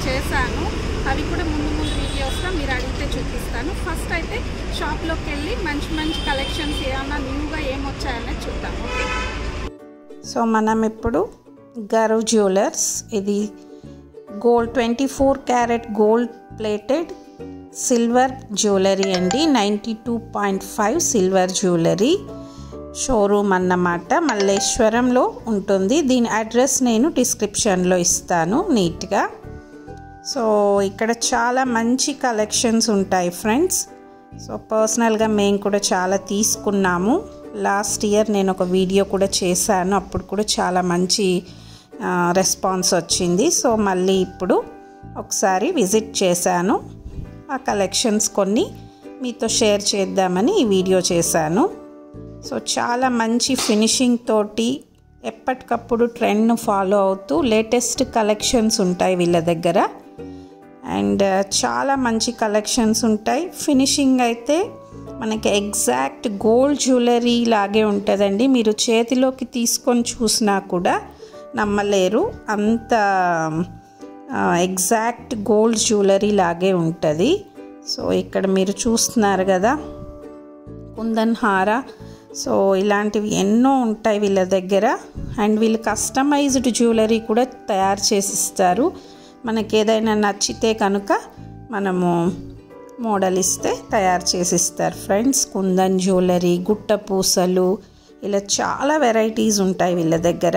చేశాను అవి కూడా ముందు ముందు వీడియోస్లో మీరు అడిగితే చూపిస్తాను ఫస్ట్ అయితే షాప్లోకి వెళ్ళి మంచి మంచి కలెక్షన్స్ ఏమన్నా న్యూగా ఏమొచ్చాయనేది చూద్దాం ఓకే సో మనం ఇప్పుడు గరు జ్యువెలర్స్ ఇది gold twenty four carat gold plated silver jewellery అండి ninety two point five silver jewellery showroom అన్నమాట మల్లేశ్వరంలో ఉంటుంది దీని అడ్రస్ నేను డిస్క్రిప్షన్లో ఇస్తాను నీట్గా సో ఇక్కడ చాలా మంచి కలెక్షన్స్ ఉంటాయి ఫ్రెండ్స్ సో పర్సనల్గా మేము కూడా చాలా తీసుకున్నాము లాస్ట్ ఇయర్ నేను ఒక వీడియో కూడా చేశాను అప్పుడు కూడా చాలా మంచి రెస్పాన్స్ వచ్చింది సో మళ్ళీ ఇప్పుడు ఒకసారి విజిట్ చేశాను ఆ కలెక్షన్స్ కొన్ని మీతో షేర్ చేద్దామని ఈ వీడియో చేశాను సో చాలా మంచి ఫినిషింగ్ తోటి ఎప్పటికప్పుడు ట్రెండ్ను ఫాలో అవుతూ లేటెస్ట్ కలెక్షన్స్ ఉంటాయి వీళ్ళ దగ్గర అండ్ చాలా మంచి కలెక్షన్స్ ఉంటాయి ఫినిషింగ్ అయితే మనకి ఎగ్జాక్ట్ గోల్డ్ జ్యువెలరీ లాగే ఉంటుందండి మీరు చేతిలోకి తీసుకొని చూసినా కూడా నమ్మలేరు అంత ఎగ్జాక్ట్ గోల్డ్ జ్యువెలరీ లాగే ఉంటుంది సో ఇక్కడ మీరు చూస్తున్నారు కదా కుందన్ హార సో ఇలాంటివి ఎన్నో ఉంటాయి వీళ్ళ దగ్గర అండ్ వీళ్ళు కస్టమైజ్డ్ జ్యువెలరీ కూడా తయారు చేసిస్తారు మనకి ఏదైనా నచ్చితే కనుక మనము మోడల్ ఇస్తే తయారు చేసిస్తారు ఫ్రెండ్స్ కుందన్ జ్యువెలరీ గుట్ట పూసలు ఇలా చాలా వెరైటీస్ ఉంటాయి వీళ్ళ దగ్గర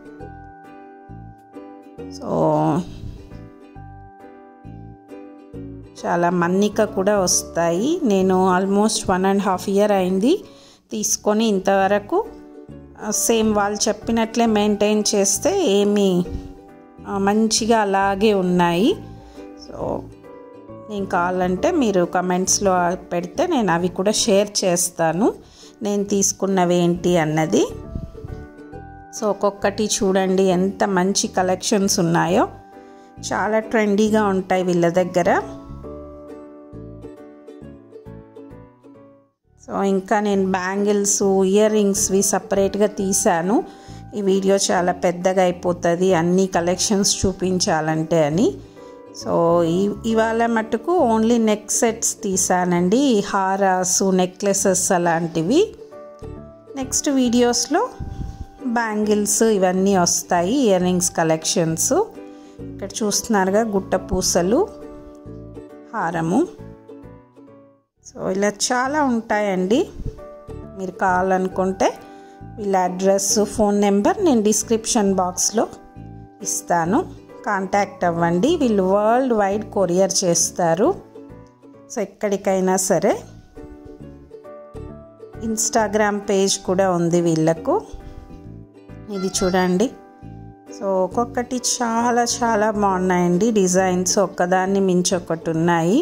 సో చాలా మన్నిక కూడా వస్తాయి నేను almost one and half year అయింది తీసుకొని ఇంతవరకు సేమ్ వాళ్ళు చెప్పినట్లే మెయింటైన్ చేస్తే ఏమీ మంచిగా అలాగే ఉన్నాయి సో నేను కావాలంటే మీరు కమెంట్స్లో పెడితే నేను అవి కూడా షేర్ చేస్తాను నేను తీసుకున్నవి ఏంటి అన్నది సో ఒక్కొక్కటి చూడండి ఎంత మంచి కలెక్షన్స్ ఉన్నాయో చాలా ట్రెండీగా ఉంటాయి వీళ్ళ దగ్గర సో ఇంకా నేను బ్యాంగిల్స్ ఇయర్ రింగ్స్వి సపరేట్గా తీశాను ఈ వీడియో చాలా పెద్దగా అయిపోతుంది అన్ని కలెక్షన్స్ చూపించాలంటే అని సో ఈ ఇవాళ మటుకు ఓన్లీ నెక్ సెట్స్ తీసానండి హారాస్ నెక్లెసెస్ అలాంటివి నెక్స్ట్ వీడియోస్లో బ్యాంగిల్స్ ఇవన్నీ వస్తాయి ఇయర్ రింగ్స్ కలెక్షన్స్ ఇక్కడ చూస్తున్నారుగా గుట్ట పూసలు హారము సో ఇలా చాలా ఉంటాయండి మీరు కావాలనుకుంటే వీళ్ళ అడ్రస్ ఫోన్ నెంబర్ నేను డిస్క్రిప్షన్ బాక్స్లో ఇస్తాను కాంటాక్ట్ అవ్వండి వీళ్ళు వరల్డ్ వైడ్ కొరియర్ చేస్తారు సో ఎక్కడికైనా సరే ఇన్స్టాగ్రామ్ పేజ్ కూడా ఉంది వీళ్ళకు ఇది చూడండి సో ఒక్కొక్కటి చాలా చాలా బాగున్నాయండి డిజైన్స్ ఒక్కదాన్ని మించి ఒకటి ఉన్నాయి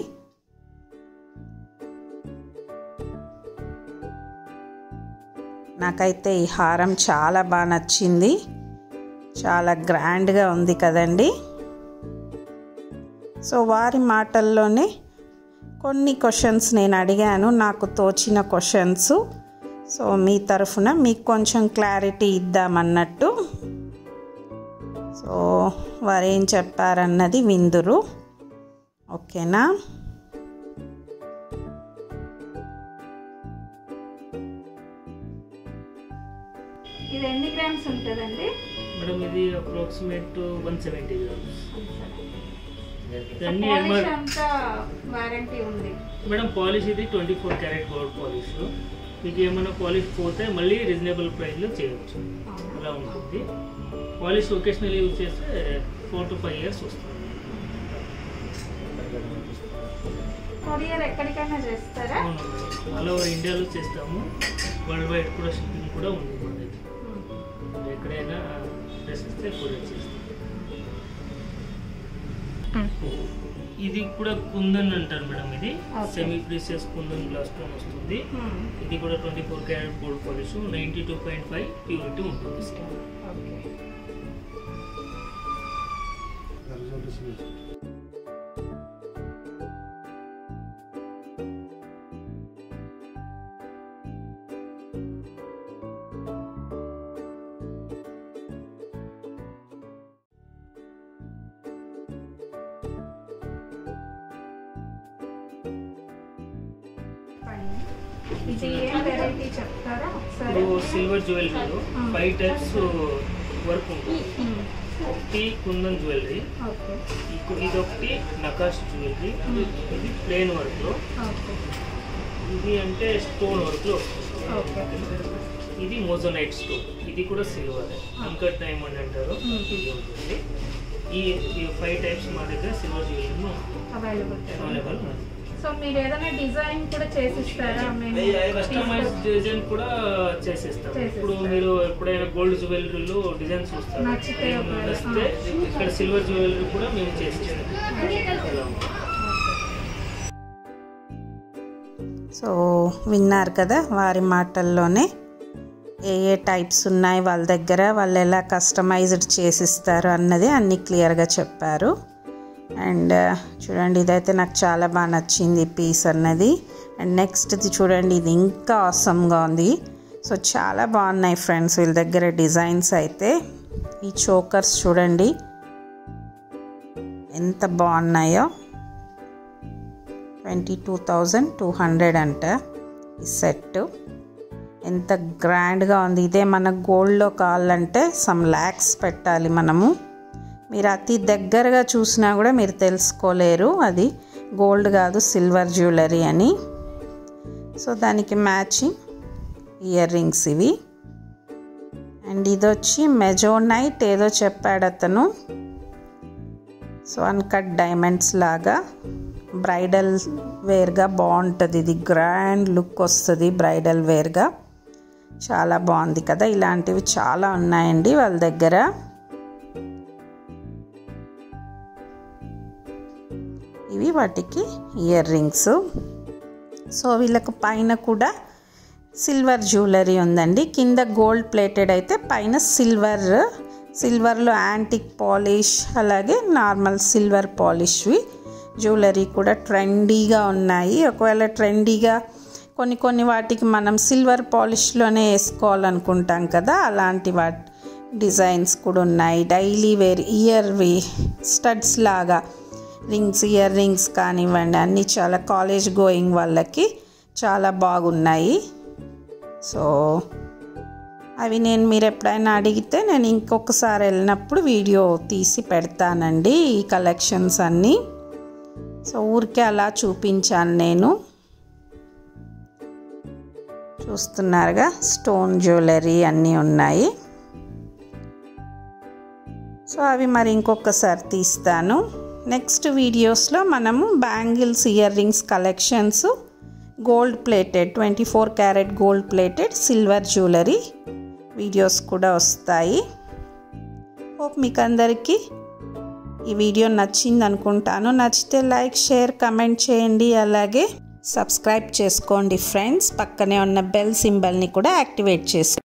నాకైతే ఈ హారం చాలా బాగా నచ్చింది చాలా గ్రాండ్గా ఉంది కదండి సో వారి మాటల్లోనే కొన్ని క్వశ్చన్స్ నేను అడిగాను నాకు తోచిన క్వశ్చన్స్ సో మీ తరఫున మీకు కొంచెం క్లారిటీ ఇద్దామన్నట్టు సో వారు ఏం చెప్పారన్నది విందురు ఓకేనా ఇది ఎన్ని గ్రామ్స్ ఉంటుందండి మేడం ఇది అప్రాక్సిమేట్ వన్ సెవెంటీ గ్రామ్స్ ఇవన్నీ పాలిష్ ఎంఆర్ అంతా వారంటీ ఉంది మేడం పాలిష్ ఇది twenty four carat gold polish మీకు ఏమైనా పాలిష్ పోతే మళ్ళీ రీజనబుల్ ప్రైస్లో చేయవచ్చు అలా ఉంటుంది పాలిష్ ఒకేషనల్ యూజ్ చేస్తే ఫోర్ టు ఫైవ్ ఇయర్స్ వస్తుంది కొరియర్ ఎక్కడికైనా చేస్తారా అవును మేడం ఆల్ ఓవర్ ఇండియాలో చేస్తాము వరల్డ్ వైడ్ కూడా షిప్పింగ్ కూడా ఉంది మన దగ్గర ఎక్కడైనా డ్రెస్ ఇస్తే కొరియర్ చేస్తాం ఇది కూడా కుందన్ అంటారు మేడం ఇది Okay. Semi precious kundan glass stone వస్తుంది ఇది కూడా twenty four carat gold polish ninety two point five purity ఉంటుంది ఓకే ఇది ఏం వెరైటీ చెప్తారా సరే ఇప్పుడు సిల్వర్ జ్యువెలరీలో ఫైవ్ టైప్స్ వర్క్ ఉంటుంది ఒకటి కుందన్ జ్యువెలరీ ఓకే ఇకు- ఇది ఒకటి నకాష్ జ్యువెలరీ ఇది ప్లేన్ వర్క్లో ఓకే ఇది అంటే స్టోన్ వర్క్లో ఓకే ఇది మోజోనైట్ స్టోన్ ఇది కూడా సిల్వర్ ఇంకా డైమండ్ అంటారు ఇది ఉంటుంది ఈ ఈ ఫైవ్ టైప్స్ మా దగ్గర silver jewellery available available so మీరు ఏదైనా డిజైన్ కూడా చేసిస్తారా మేము కస్టమైజ్ డిజైన్ కూడా చేసేస్తాం చేసేస్తాం. ఇప్పుడు మీరు ఎప్పుడైనా గోల్డ్ జ్యువెలరీలో డిజైన్ చూస్తారు నచ్చితే ఏం ఒకవేళ, నచ్చితే ఇక్కడ సిల్వర్ జ్యువెలరీ కూడా మేము చేసిస్తాం అలా ఉంటుంది. సో విన్నారు కదా వారి మాటల్లోనే ఏ ఏ టైప్స్ ఉన్నాయి వాళ్ళ దగ్గర వాళ్ళు ఎలా కస్టమైజ్డ్ చేసిస్తారు అన్నది అన్ని క్లియర్గా చెప్పారు అండ్ చూడండి ఇదైతే నాకు చాలా బాగా నచ్చింది పీస్ అన్నది అండ్ నెక్స్ట్ ఇది చూడండి ఇది ఇంకా అవసరంగా ఉంది సో చాలా బాగున్నాయి ఫ్రెండ్స్ వీళ్ళ దగ్గర డిజైన్స్ అయితే ఈ చోకర్స్ చూడండి ఎంత బాగున్నాయో twenty two thousand two hundred అంట ఈ సెట్ ఎంత గ్రాండ్గా ఉంది ఇదే మన గోల్డ్లో కావాలంటే సమ్ ల్యాక్స్ పెట్టాలి మనము మీరు అతి దగ్గరగా చూసినా కూడా మీరు తెలుసుకోలేరు అది గోల్డ్ కాదు సిల్వర్ జ్యువెలరీ అని సో దానికి మ్యాచింగ్ ఇయర్ రింగ్స్ ఇవి అండ్ ఇది వచ్చి మెజోనైట్ ఏదో చెప్పాడు అతను సో అన్కట్ డైమండ్స్ లాగా బ్రైడల్ వేర్గా బాగుంటుంది ఇది గ్రాండ్ లుక్ వస్తుంది బ్రైడల్ వేర్గా చాలా బాగుంది కదా ఇలాంటివి చాలా ఉన్నాయండి వాళ్ళ దగ్గర ఇవి వాటికి ఇయర్ రింగ్స్ సో వీళ్ళకు పైన కూడా సిల్వర్ జ్యువెలరీ ఉందండి కింద గోల్డ్ ప్లేటెడ్ అయితే పైన సిల్వర్ సిల్వర్లో యాంటిక్ పాలిష్ అలాగే నార్మల్ సిల్వర్ పాలిష్వి జ్యువెలరీ కూడా ట్రెండీగా ఉన్నాయి ఒకవేళ ట్రెండీగా కొన్ని కొన్ని వాటికి మనం సిల్వర్ పాలిష్లోనే వేసుకోవాలనుకుంటాం కదా అలాంటి వాటి డిజైన్స్ కూడా ఉన్నాయి డైలీ వేర్ ఇయర్వి స్టడ్స్ లాగా రింగ్స్ ఇయర్ రింగ్స్ కానివ్వండి అన్నీ చాలా కాలేజ్ గోయింగ్ వాళ్ళకి చాలా బాగున్నాయి సో అవి నేను మీరు ఎప్పుడైనా అడిగితే నేను ఇంకొకసారి వెళ్ళినప్పుడు వీడియో తీసి పెడతానండి ఈ కలెక్షన్స్ అన్నీ సో ఊరికే అలా చూపించాను నేను చూస్తున్నారుగా స్టోన్ జ్యువెలరీ అన్నీ ఉన్నాయి సో అవి మరి ఇంకొకసారి తీస్తాను నెక్స్ట్ వీడియోస్లో మనము bangles ear rings collections gold plated twenty four carat gold plated silver jewellery videos కూడా వస్తాయి హోప్ మీకు అందరికీ ఈ వీడియో నచ్చింది అనుకుంటాను నచ్చితే లైక్ షేర్ కమెంట్ చేయండి అలాగే సబ్స్క్రైబ్ చేసుకోండి ఫ్రెండ్స్ పక్కనే ఉన్న బెల్ సింబల్ని కూడా యాక్టివేట్ చేసి